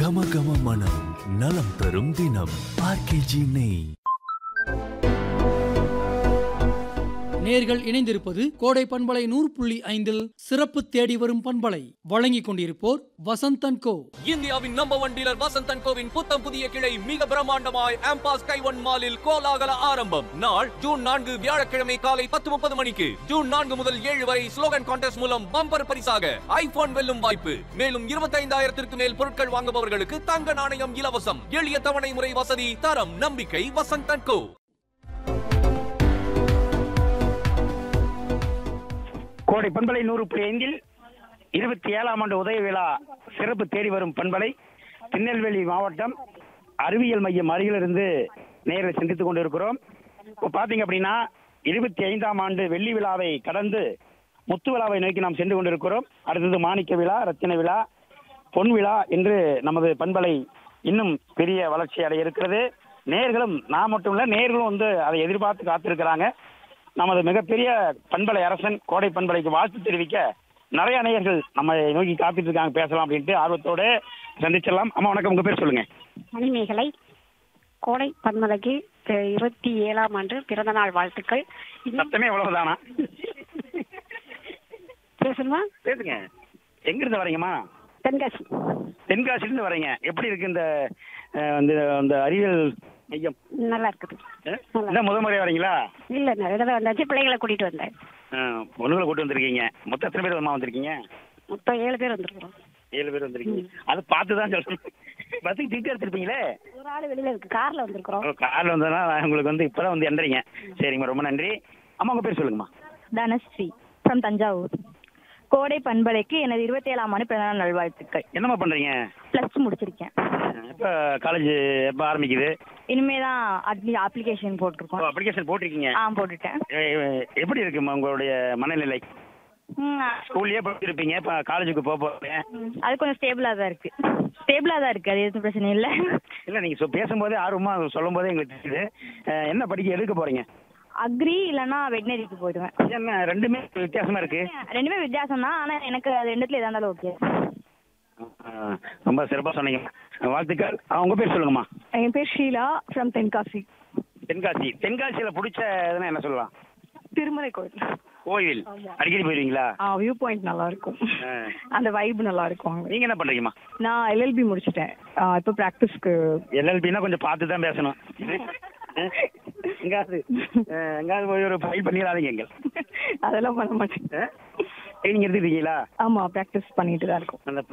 கம கம மனம் நலம் தரும் தினம் ஆர்கேஜி நெய் நேர்கள் இணைந்திருப்பது கோடை பண்பலை நூறு புள்ளி ஐந்தில் சிறப்பு தேடி வரும் பண்பலை வழங்கிக் கொண்டிருப்போர் வசந்தன் கோ இந்தியாவின் நம்பர் ஒன் டீலர் வசந்தன் கோவின் புத்தம் புதிய கிளை மிக பிரம்மாண்டமாய் ஆம்பாஸ் கைவன் மாலில் கோலாகல ஆரம்பம் நாள் ஜூன் நான்கு வியாழக்கிழமை காலை பத்து முப்பது மணிக்கு ஜூன் நான்கு முதல் ஏழு வரை ஸ்லோகன் கான்டெஸ்ட் மூலம் பம்பர் பரிசாக ஐபோன் வெல்லும் வாய்ப்பு மேலும் இருபத்தைந்தாயிரத்திற்கு மேல் பொருட்கள் வாங்குபவர்களுக்கு தங்க நாணயம் இலவசம் எளிய தவணை முறை வசதி தரம் நம்பிக்கை வசந்தன் கோ கோடை பண்பலை நூறு புள்ளி ஐந்தில் இருபத்தி ஏழாம் ஆண்டு உதய விழா சிறப்பு தேடி வரும் பண்பலை திருநெல்வேலி மாவட்டம் அறிவியல் மையம் அருகிலிருந்து நேரில் சிந்தித்துக் கொண்டிருக்கிறோம் இப்போ பார்த்தீங்க அப்படின்னா இருபத்தி ஐந்தாம் ஆண்டு வெள்ளி விழாவை கடந்து முத்து விழாவை நோக்கி நாம் சென்று கொண்டிருக்கிறோம் அடுத்தது மாணிக்க விழா ரத்தின விழா பொன் விழா என்று நமது பண்பலை இன்னும் பெரிய வளர்ச்சி அடைய இருக்கிறது நேர்களும் நான் மட்டும் இல்ல நேர்களும் வந்து அதை எதிர்பார்த்து காத்திருக்கிறாங்க நமது மிகப்பெரிய பண்பலை அரசன் கோடை பண்பலைக்கு வாழ்த்து தெரிவிக்க நிறைய நேயர்கள் நம்ம நோக்கி காத்துட்டு இருக்காங்க பேசலாம் அப்படின்ட்டு ஆர்வத்தோட சந்திச்சிடலாம் அம்மா வணக்கம் உங்க பேர் சொல்லுங்க மணிமேகலை கோடை பன்மலைக்கு அஹ், இருபத்தி ஏழாம் ஆண்டு பிறந்த நாள் வாழ்த்துக்கள் இன்னும் சத்தமே எவ்வளவுதானா பேசணுமா பேசுங்க எங்க இருந்து வரீங்கம்மா தென்காசி தென்காசில இருந்து வரீங்க எப்படி இருக்கு இந்த அஹ், இந்த இந்த அறிவியல் மையம் நல்லா இருக்குது அஹ்? இதான் முதல் முறை வரீங்களா இல்ல நிறைய தடவை வந்தாச்சு பிள்ளைகளை கூட்டிட்டு வந்தேன் ஒண்ணுகளை கூட்டு வந்திருக்கீங்க மொத்தம் எத்தனை பேர் அம்மா வந்திருக்கீங்க மொத்தம் ஏழு பேர் வந்திருக்கிறோம் ஏழு பேர் வந்திருக்கீங்க அது பார்த்து தான் சொல்லணும் பஸ்ஸுக்கு டிக்கெட் எடுத்திருப்பீங்களே ஒரு ஆள் வெளியில இருக்கு கார்ல வந்திருக்கிறோம் காரில் வந்ததுனா உங்களுக்கு வந்து இப்பதான் வந்து எந்திரிங்க சரிங்கம்மா ரொம்ப நன்றி அம்மா உங்க பேர் சொல்லுங்கம்மா தனஸ்ரீ ஃப்ரம் தஞ்சாவூர் கோடை பண்பலைக்கு எனது இருபத்தி ஏழாம் ஆண்டு பிறந்தநாள் நல்வாழ்த்துக்கள் என்னம்மா பண்றீங்க ப்ளஸ் முடிச்சிருக்கேன் எப்போ காலேஜ் எப்போ ஆரம்பிக்குது இனிமே தான் அட்லி அப்ளிகேஷன் போட்டிருக்கோம் அப்ளிகேஷன் போட்டிருக்கீங்க ஆ போட்டுட்டேன் எ- எ- எப்படி இருக்கும்மா உங்களுடைய மனநிலை ம், ஸ்கூல்லயே படிச்சிருப்பீங்க இப்போ காலேஜுக்கு போக போறீங்க ம், அது கொஞ்சம் ஸ்டேபிளாக தான் இருக்கு ஸ்டேபிளாக தான் இருக்கு அது எதுவும் பிரச்சனை இல்லை இல்லை நீங்கள் சொ பேசும்போதே ஆர்வமா சொல்லும் போதே எங்களுக்கு தெரியுது அஹ், என்ன படிக்க எடுக்க போறீங்க அக்ரி இல்லைன்னா வெட்னரிக்கு போயிடுவேன் என்ன ரெண்டுமே வித்தியாசமா இருக்கு ரெண்டுமே வித்தியாசம் தான் ஆனால் எனக்கு அது ரெண்டுத்துல எதா இருந்தாலும் ஓகே அஹ், ரொம்ப சிறப்பாக சொன்னீங்க வாழ்த்துக்கள் அஹ், உங்க பேர் சொல்லுங்கம்மா என் பேர் ஷீலா ஃப்ரம் தென்காசி தென்காசி தென்காசியில பிடிச்ச இதுன்னா என்ன சொல்லலாம் திருமலை கோயில் கோயில் அடிக்கடி போயிருவீங்களா ஆ வியூ பாயிண்ட் நல்லா இருக்கும் ஆ. அந்த வைப் நல்லா இருக்கும் அங்க. நீங்க என்ன பண்றீங்கம்மா நான் எல்எல்பி முடிச்சிட்டேன் ஆ, இப்போ ப்ராக்டிஸ்க்கு எல்எல்பினா கொஞ்சம் பார்த்து தான் பேசணும் எங்காவது அஹ், எங்காவது போய் ஒரு ஃபைல் பண்ணிடாதீங்க எங்கள் அதெல்லாம் பண்ண மாட்டேன் ட்ரைனிங் எடுத்துருக்கீங்களா ஆமா ப்ராக்டிஸ் பண்ணிட்டு தான் இருக்கோம் அந்த